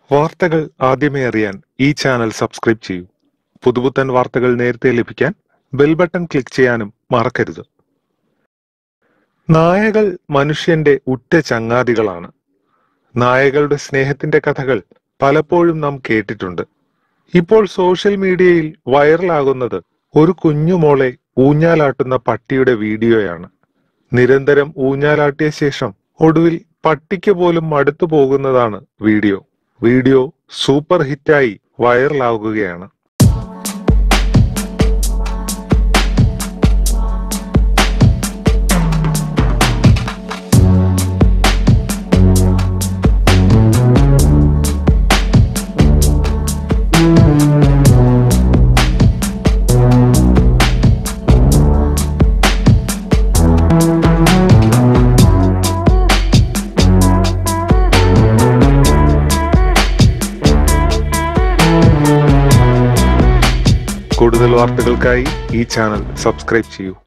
വാർത്തകൾ ആദ്യമേ അറിയാൻ ഈ ചാനൽ സബ്സ്ക്രൈബ് ചെയ്യൂ പുതുപുത്തൻ വാർത്തകൾ നേരത്തെ ലഭിക്കാൻ ബെൽ ബട്ടൺ ക്ലിക്ക് ചെയ്യാനും മറക്കരുത് നായകൾ മനുഷ്യന്റെ ഉറ്റ ചങ്ങാതികളാണ് നായകളുടെ സ്നേഹത്തിന്റെ കഥകൾ പലപ്പോഴും നാം കേട്ടിട്ടുണ്ട് ഇപ്പോൾ സോഷ്യൽ മീഡിയയിൽ വൈറലാകുന്നത് ഒരു കുഞ്ഞുമോളെ ഊഞ്ഞാലാട്ടുന്ന പട്ടിയുടെ വീഡിയോയാണ് നിരന്തരം ഊഞ്ഞാലാട്ടിയ ശേഷം ഒടുവിൽ പട്ടിക്ക് പോലും മടുത്തു പോകുന്നതാണ് വീഡിയോ വീഡിയോ സൂപ്പർ ഹിറ്റായി വൈറലാകുകയാണ് കൂടുതൽ വാർത്തകൾക്കായി ഈ ചാനൽ സബ്സ്ക്രൈബ് ചെയ്യൂ